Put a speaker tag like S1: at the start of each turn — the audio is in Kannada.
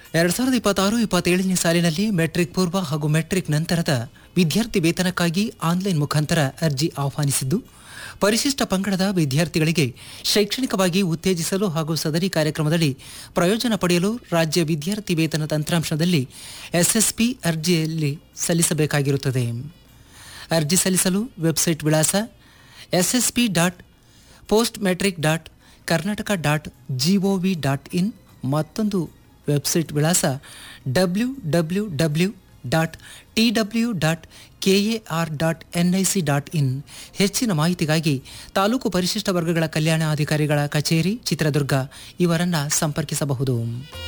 S1: ಎರಡು ಸಾವಿರದ ಇಪ್ಪತ್ತಾರು ಇಪ್ಪತ್ತೇಳನೇ ಸಾಲಿನಲ್ಲಿ ಮೆಟ್ರಿಕ್ ಪೂರ್ವ ಹಾಗೂ ಮೆಟ್ರಿಕ್ ನಂತರದ ವಿದ್ಯಾರ್ಥಿ ವೇತನಕ್ಕಾಗಿ ಆನ್ಲೈನ್ ಮುಖಾಂತರ ಅರ್ಜಿ ಆಹ್ವಾನಿಸಿದ್ದು ಪರಿಶಿಷ್ಟ ಪಂಗಡದ ವಿದ್ಯಾರ್ಥಿಗಳಿಗೆ ಶೈಕ್ಷಣಿಕವಾಗಿ ಉತ್ತೇಜಿಸಲು ಹಾಗೂ ಸದರಿ ಕಾರ್ಯಕ್ರಮದಲ್ಲಿ ಪ್ರಯೋಜನ ಪಡೆಯಲು ರಾಜ್ಯ ವಿದ್ಯಾರ್ಥಿ ವೇತನ ತಂತ್ರಾಂಶದಲ್ಲಿ ಎಸ್ಎಸ್ಪಿ ಅರ್ಜಿಯಲ್ಲಿ ಸಲ್ಲಿಸಬೇಕಾಗಿರುತ್ತದೆ ಅರ್ಜಿ ಸಲ್ಲಿಸಲು ವೆಬ್ಸೈಟ್ ವಿಳಾಸ SSP dot post matric dot Karnataka dot GOV dot in ಮತ್ತೊಂದು ವೆಬ್ಸೈಟ್ ವಿಳಾಸ W W W dot T W dot K A R dot N I C dot in ಹೆಚ್ಚಿನ ಮಾಹಿತಿಗಾಗಿ ತಾಲೂಕು ಪರಿಶಿಷ್ಟ ವರ್ಗಗಳ ಕಲ್ಯಾಣ ಅಧಿಕಾರಿಗಳ ಕಚೇರಿ ಚಿತ್ರದುರ್ಗ ಇವರನ್ನು ಸಂಪರ್ಕಿಸಬಹುದು